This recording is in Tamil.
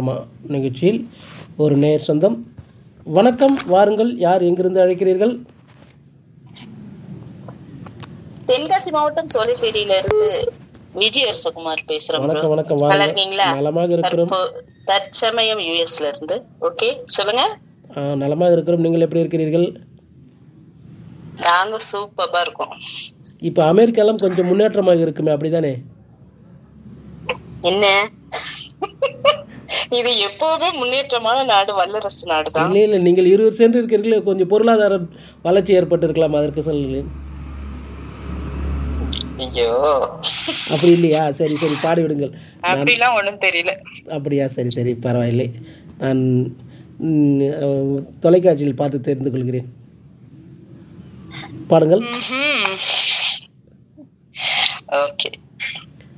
ஆமாம் நிகழ்ச்சியில் ஒரு நேர் சொந்தம் வணக்கம் வாருங்கள் யார் எங்கிருந்து அழைக்கிறீர்கள் தென்காசி மாவட்டம் சோலைசேரியில இருந்து விஜய் அரசகுமார் பேசுறேன் bro. வணக்கம் வணக்கம் நல்லா வாருங்கள் இருக்கீங்களா நலமாக இருக்கிறோம் தற்போ- தற்சமயம் யூஎஸ்ல இருந்து ஓகே சொல்லுங்க ஆ, நலமாக இருக்கிறோம் நீங்கள் எப்படி இருக்கிறீர்கள் நாங்க சூப்பரா இருக்கோம் இப்போ அமெரிக்காலாம் கொஞ்சம் முன்னேற்றமாக இருக்குமே அப்படிதானே என்ன இது எப்பவுமே முன்னேற்றமான நாடு வல்லரசு நாடுதான் இல்லை இல்லை நீங்கள் இருவர் சென்று இருக்கிறீர்கள் கொஞ்சம் பொருளாதார வளர்ச்சி ஏற்பட்டிருக்கலாம் அதற்கு சொல்லுங்கள் ஐயோ அப்படி இல்லையா சரி சரி பாடிவிடுங்கள் அப்படிலாம் ஒண்ணும் தெரியல அப்படியா சரி சரி பரவாயில்லை நான் ம், அஹ், தொலைக்காட்சியில் பார்த்து தெரிந்து கொள்கிறேன் பாடுங்கள் ஓகே